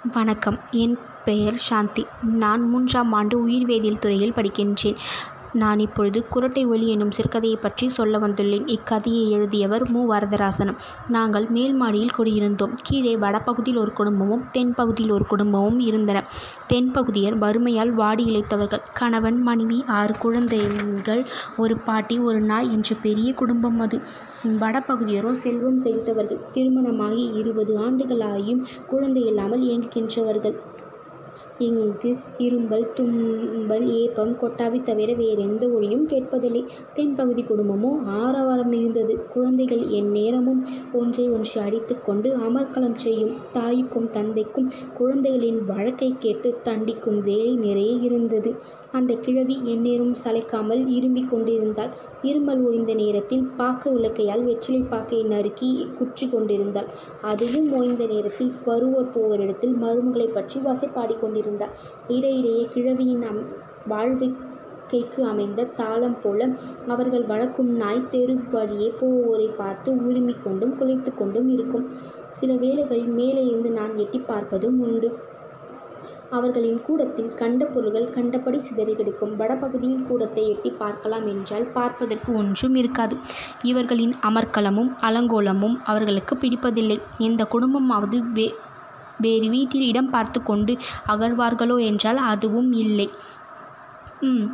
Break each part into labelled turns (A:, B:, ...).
A: வணக்கம் என் பெயர் சாந்தி நான் மூன்றாம் ஆண்டு உயிர்வேதியியல் துறையில் படிக்கின்றேன் நான் இப்பொழுது குறட்டை ஒலி எனும் சிறுகதையை பற்றி சொல்ல வந்துள்ளேன் இக்கதையை எழுதியவர் மு வரதராசனம் நாங்கள் மேல் மாடியில் குடியிருந்தோம் கீழே வடபகுதியில் ஒரு குடும்பமும் தென்பகுதியில் ஒரு குடும்பமும் இருந்தன தென்பகுதியர் வறுமையால் வாடி இழைத்தவர்கள் கணவன் மனைவி ஆறு குழந்தைகள் ஒரு பாட்டி ஒரு நாய் என்ற பெரிய குடும்பம் அது வடபகுதியரோ செல்வம் செழித்தவர்கள் திருமணமாகி இருபது ஆண்டுகளாயும் குழந்தை இல்லாமல் இயங்குகின்றவர்கள் இங்கு இரும்பல் தும்பல் ஏப்பம் கொட்டாவி தவிர வேறெந்த ஒலியும் கேட்பதில்லை தென்பகுதி குடும்பமோ ஆரவாரம் மிகுந்தது குழந்தைகள் எந்நேரமும் ஒன்றை ஒன்று அடித்து கொண்டு அமர்க்களம் செய்யும் தாய்க்கும் தந்தைக்கும் குழந்தைகளின் வழக்கை கேட்டு தண்டிக்கும் வேலை நிறைய இருந்தது அந்த கிழவி எந்நேரமும் சளைக்காமல் இரும்பிக் கொண்டிருந்தாள் இருமல் ஓய்ந்த நேரத்தில் பாக்கு உலக்கையால் வெற்றிலை பாக்கை நறுக்கி குற்றி கொண்டிருந்தாள் அதுவும் ஓய்ந்த நேரத்தில் வருவோர் போவோரிடத்தில் மருமகளை பற்றி வசைப்பாடி கொண்டிருந்தாள் இடையிடையே கிழவியின் அம் வாழ்க்கைக்கு அமைந்த தாளம் போல அவர்கள் வளர்க்கும் நாய் தெரு வழியே போவோரை பார்த்து உரிமிக் கொண்டும் குலைத்து கொண்டும் இருக்கும் சில வேளைகளில் மேலே இருந்து நான் எட்டி பார்ப்பதும் உண்டு அவர்களின் கூடத்தில் கண்ட பொருள்கள் கண்டபடி சிதறி கிடக்கும் வடபகுதியில் கூடத்தை எட்டி பார்க்கலாம் என்றால் பார்ப்பதற்கு ஒன்றும் இருக்காது இவர்களின் அமர்க்களமும் அலங்கோலமும் அவர்களுக்கு பிடிப்பதில்லை எந்த குடும்பமாவது வே வேறு வீட்டில் இடம் பார்த்து கொண்டு அகழ்வார்களோ என்றால் அதுவும் இல்லை ம்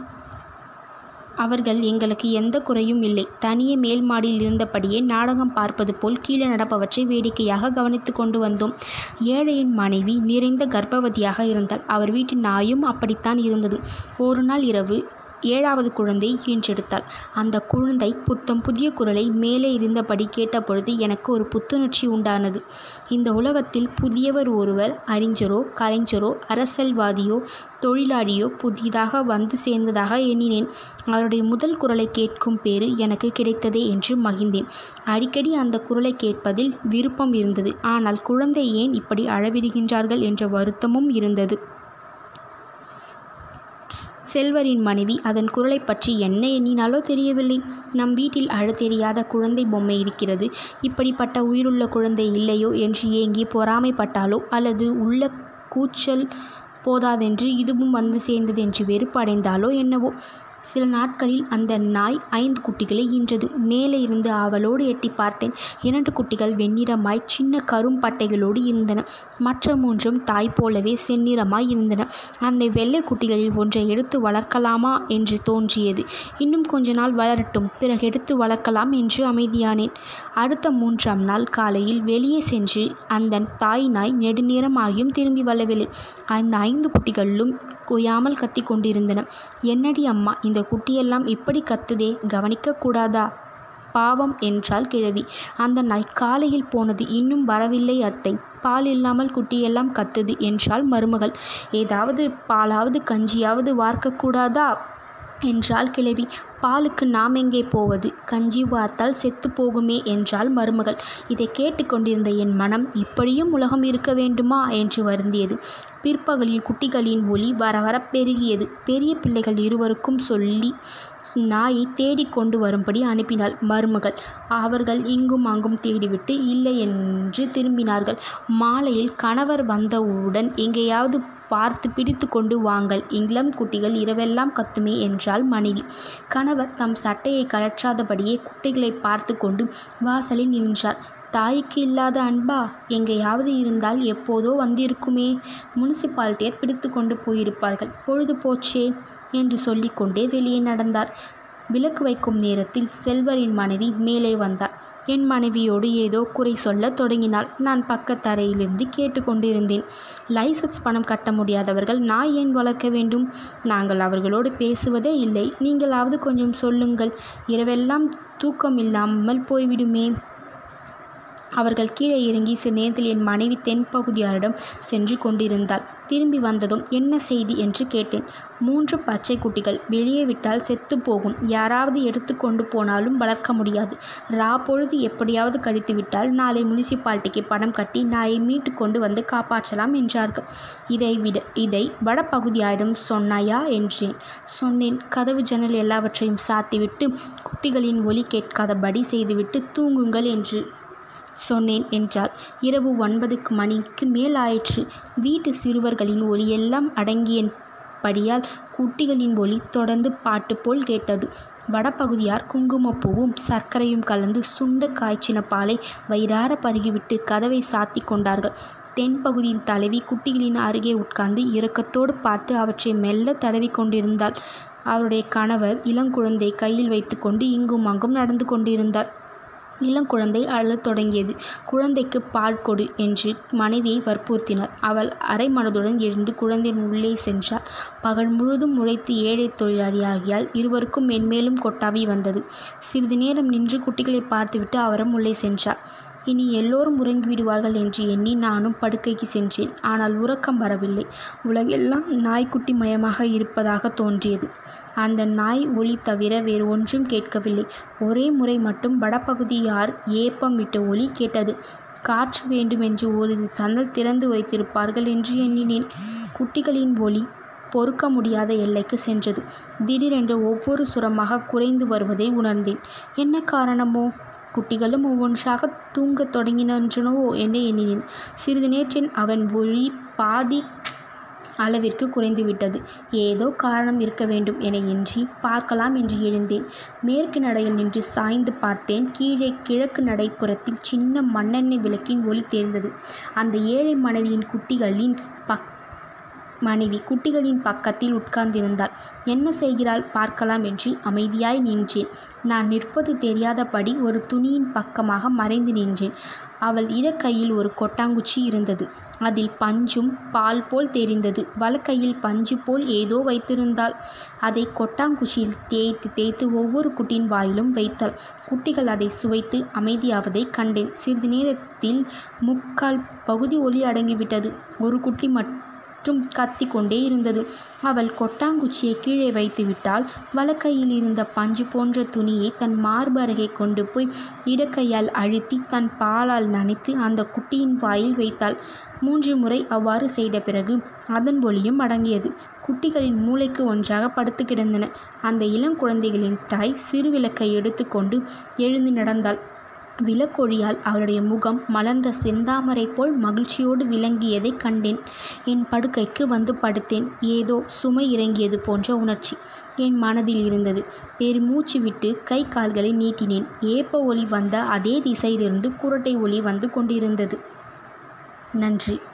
A: அவர்கள் எங்களுக்கு எந்த குறையும் இல்லை தனியே மேல் மாடியில் இருந்தபடியே நாடகம் பார்ப்பது போல் கீழே நடப்பவற்றை வேடிக்கையாக கவனித்து கொண்டு வந்தோம் ஏழையின் மனைவி நிறைந்த கர்ப்பவதியாக இருந்தாள் அவர் வீட்டு நாயும் அப்படித்தான் இருந்தது ஒரு நாள் இரவு ஏழாவது குழந்தை ஈன்றெடுத்தாள் அந்த குழந்தை புத்தம் புதிய குரலை மேலே இருந்தபடி கேட்டபொழுது எனக்கு ஒரு புத்துணர்ச்சி உண்டானது இந்த உலகத்தில் புதியவர் ஒருவர் அறிஞரோ கலைஞரோ அரசியல்வாதியோ தொழிலாளியோ புதிதாக வந்து சேர்ந்ததாக எண்ணினேன் அவருடைய முதல் குரலை கேட்கும் பேறு எனக்கு கிடைத்ததே என்று மகிழ்ந்தேன் அடிக்கடி அந்த குரலை கேட்பதில் விருப்பம் இருந்தது ஆனால் குழந்தை ஏன் இப்படி அழவிடுகின்றார்கள் என்ற வருத்தமும் இருந்தது செல்வரின் மனைவி அதன் குரலை பற்றி என்ன எண்ணினாலோ தெரியவில்லை நம் வீட்டில் அழ தெரியாத குழந்தை பொம்மை இருக்கிறது இப்படிப்பட்ட உயிருள்ள குழந்தை இல்லையோ என்று ஏங்கி பொறாமைப்பட்டாலோ அல்லது உள்ள கூச்சல் போதாதென்று இதுவும் வந்து சேர்ந்தது என்று வெறுப்படைந்தாலோ என்னவோ சில நாட்களில் அந்த நாய் ஐந்து குட்டிகளை ஈன்றது மேலே இருந்து அவளோடு எட்டி பார்த்தேன் இரண்டு குட்டிகள் வெண்ணிறமாய் சின்ன கரும்பட்டைகளோடு இருந்தன மற்ற மூன்றும் தாய் போலவே செந்நிறமாய் இருந்தன அந்த வெள்ளை குட்டிகளில் ஒன்றை எடுத்து வளர்க்கலாமா என்று தோன்றியது இன்னும் கொஞ்ச நாள் வளரட்டும் பிறகு எடுத்து வளர்க்கலாம் என்று அமைதியானேன் அடுத்த மூன்றாம் நாள் காலையில் வெளியே சென்று அந்த தாய் நாய் நெடுநேரமாகியும் திரும்பி வரவில்லை அந்த ஐந்து குட்டிகளிலும் கொய்யாமல் கத்தி கொண்டிருந்தன என்னடி அம்மா இந்த குட்டியெல்லாம் இப்படி கத்துதே கவனிக்க கூடாதா பாவம் என்றாள் கிழவி அந்த நாய் காலையில் போனது இன்னும் வரவில்லை அத்தை பால் இல்லாமல் குட்டியெல்லாம் கத்துது என்றாள் மருமகள் ஏதாவது பாலாவது கஞ்சியாவது வார்க்கக்கூடாதா என்றாள் கிழவி பாலுக்கு நாம் எங்கே போவது கஞ்சி வார்த்தால் செத்து போகுமே என்றாள் மருமகள் இதை கேட்டுக்கொண்டிருந்த என் மனம் இப்படியும் உலகம் இருக்க வேண்டுமா என்று வருந்தியது பிற்பகலில் குட்டிகளின் ஒளி வர வர பெருகியது பெரிய பிள்ளைகள் இருவருக்கும் சொல்லி நாயை தேடி கொண்டு வரும்படி அனுப்பினாள் மருமகள் அவர்கள் இங்கும் அங்கும் தேடிவிட்டு இல்லை என்று திரும்பினார்கள் மாலையில் கணவர் வந்தவுடன் எங்கேயாவது பார்த்து பிடித்து கொண்டு வாங்கள் இளம் குட்டிகள் இரவெல்லாம் கத்துமே என்றாள் மனைவி கணவர் தம் சட்டையை கழற்றாதபடியே குட்டிகளை பார்த்து கொண்டு வாசலில் நின்றார் தாய்க்கு இல்லாத அன்பா எங்கேயாவது இருந்தால் எப்போதோ வந்திருக்குமே முனிசிபாலிட்டியர் பிடித்து கொண்டு போயிருப்பார்கள் பொழுது போச்சே என்று சொல்லிக்கொண்டே வெளியே நடந்தார் விளக்கு வைக்கும் நேரத்தில் செல்வரின் மனைவி மேலே வந்தார் என் மனைவியோடு ஏதோ குறை சொல்ல தொடங்கினாள் நான் பக்கத்தரையிலிருந்து கேட்டுக்கொண்டிருந்தேன் லைசன்ஸ் பணம் கட்ட முடியாதவர்கள் நாய் ஏன் வளர்க்க வேண்டும் நாங்கள் அவர்களோடு பேசுவதே இல்லை நீங்களாவது கொஞ்சம் சொல்லுங்கள் இரவெல்லாம் தூக்கம் இல்லாமல் போய்விடுமே அவர்கள் கீழே இறங்கி சில நேரத்தில் என் மனைவி தென்பகுதியாரிடம் சென்று கொண்டிருந்தாள் திரும்பி வந்ததும் என்ன செய்தி என்று கேட்டேன் மூன்று பச்சை குட்டிகள் வெளியே விட்டால் செத்து போகும் யாராவது எடுத்து கொண்டு போனாலும் வளர்க்க முடியாது ரா பொழுது எப்படியாவது கழித்து விட்டால் நாளை முனிசிபாலிட்டிக்கு பணம் கட்டி நாயை மீட்டு கொண்டு வந்து காப்பாற்றலாம் என்றார்கள் இதை விட இதை வடபகுதியாரிடம் சொன்னாயா என்றேன் சொன்னேன் கதவு ஜன்னல் எல்லாவற்றையும் சாத்திவிட்டு குட்டிகளின் ஒலி கேட்காதபடி செய்துவிட்டு தூங்குங்கள் என்று சொன்னேன் என்றாள் இரவு ஒன்பதுக்கு மணிக்கு மேல் ஆயிற்று வீட்டு சிறுவர்களின் ஒலியெல்லாம் அடங்கியபடியால் குட்டிகளின் ஒலி தொடர்ந்து பாட்டு போல் கேட்டது வடபகுதியார் குங்குமப்பூவும் சர்க்கரையும் கலந்து சுண்ட காய்ச்சின பாலை வயிறார பருகிவிட்டு கதவை சாத்தி கொண்டார்கள் தென்பகுதியின் தலைவி குட்டிகளின் அருகே உட்கார்ந்து இரக்கத்தோடு பார்த்து அவற்றை மெல்ல தடவி கொண்டிருந்தாள் அவருடைய கணவர் இளங்குழந்தை கையில் வைத்துக்கொண்டு இங்கும் அங்கும் நடந்து கொண்டிருந்தார் இளங்குழந்தை அழத் தொடங்கியது குழந்தைக்கு பால் கொடு என்று மனைவியை வற்புறுத்தினார் அவள் அரை மனதுடன் எழுந்து குழந்தையின் உள்ளே சென்றாள் பகல் முழுதும் உழைத்து ஏழை தொழிலாளியாகியால் இருவருக்கும் மென்மேலும் கொட்டாவி வந்தது சிறிது நேரம் நின்று குட்டிகளை பார்த்துவிட்டு அவரும் உள்ளே சென்றார் இனி எல்லோரும் உறங்கிவிடுவார்கள் என்று எண்ணி நானும் படுக்கைக்கு சென்றேன் ஆனால் உறக்கம் வரவில்லை உலகெல்லாம் நாய்க்குட்டி மயமாக இருப்பதாக தோன்றியது அந்த நாய் ஒலி தவிர வேறு ஒன்றும் கேட்கவில்லை ஒரே முறை மட்டும் வடபகுதியார் ஏப்பம் விட்ட ஒலி கேட்டது காற்று வேண்டுமென்று ஒரு சன்னல் திறந்து வைத்திருப்பார்கள் என்று எண்ணினேன் குட்டிகளின் ஒலி பொறுக்க முடியாத எல்லைக்கு சென்றது திடீரென்று ஒவ்வொரு சுரமாக குறைந்து வருவதை உணர்ந்தேன் என்ன காரணமோ குட்டிகளும் ஒவ்வொன்றாக தூங்கத் தொடங்கினன்றனவோ என்று எண்ணினேன் சிறிது நேற்றில் அவன் ஒளி பாதி அளவிற்கு குறைந்துவிட்டது ஏதோ காரணம் இருக்க வேண்டும் என எண்ணி பார்க்கலாம் என்று எழுந்தேன் மேற்கு நடையில் நின்று சாய்ந்து பார்த்தேன் கீழே கிழக்கு நடைப்புறத்தில் சின்ன மண்ணெண்ணெய் விளக்கின் ஒளி தெரிந்தது அந்த ஏழை மனைவியின் குட்டிகளின் பக் மனைவி குட்டிகளின் பக்கத்தில் உட்கார்ந்திருந்தாள் என்ன செய்கிறாள் பார்க்கலாம் என்று அமைதியாய் நின்றேன் நான் நிற்பது தெரியாதபடி ஒரு துணியின் பக்கமாக மறைந்து நின்றேன் அவள் இடக்கையில் ஒரு கொட்டாங்குச்சி இருந்தது அதில் பஞ்சும் பால் போல் தெரிந்தது வலக்கையில் பஞ்சு போல் ஏதோ வைத்திருந்தாள் அதை கொட்டாங்குச்சியில் தேய்த்து தேய்த்து ஒவ்வொரு குட்டியின் வாயிலும் வைத்தாள் குட்டிகள் அதை சுவைத்து அமைதியாவதை கண்டேன் சிறிது நேரத்தில் முக்கால் பகுதி ஒளி அடங்கிவிட்டது ஒரு குட்டி மட்டும் மற்றும் கத்தி கொண்டே இருந்தது அவள் கொட்டாங்குச்சியை கீழே வைத்து விட்டால் வலக்கையில் இருந்த பஞ்சு போன்ற துணியை தன் மார்பு அருகே கொண்டு போய் இடக்கையால் அழுத்தி தன் பாலால் நனைத்து அந்த குட்டியின் வாயில் வைத்தாள் மூன்று முறை அவ்வாறு செய்த பிறகு அதன் ஒளியும் அடங்கியது குட்டிகளின் மூளைக்கு ஒன்றாக படுத்து கிடந்தன அந்த இளங்குழந்தைகளின் தாய் சிறு விளக்கை எடுத்துக்கொண்டு எழுந்து நடந்தாள் விளக்கொழியால் அவளுடைய முகம் மலர்ந்த செந்தாமரை போல் மகிழ்ச்சியோடு விளங்கியதை கண்டேன் என் படுக்கைக்கு வந்து படுத்தேன் ஏதோ சுமை இறங்கியது போன்ற உணர்ச்சி என் மனதில் இருந்தது பெருமூச்சு விட்டு கை கால்களை நீட்டினேன் ஏப்ப ஒளி வந்த அதே திசையிலிருந்து குரட்டை ஒளி வந்து கொண்டிருந்தது நன்றி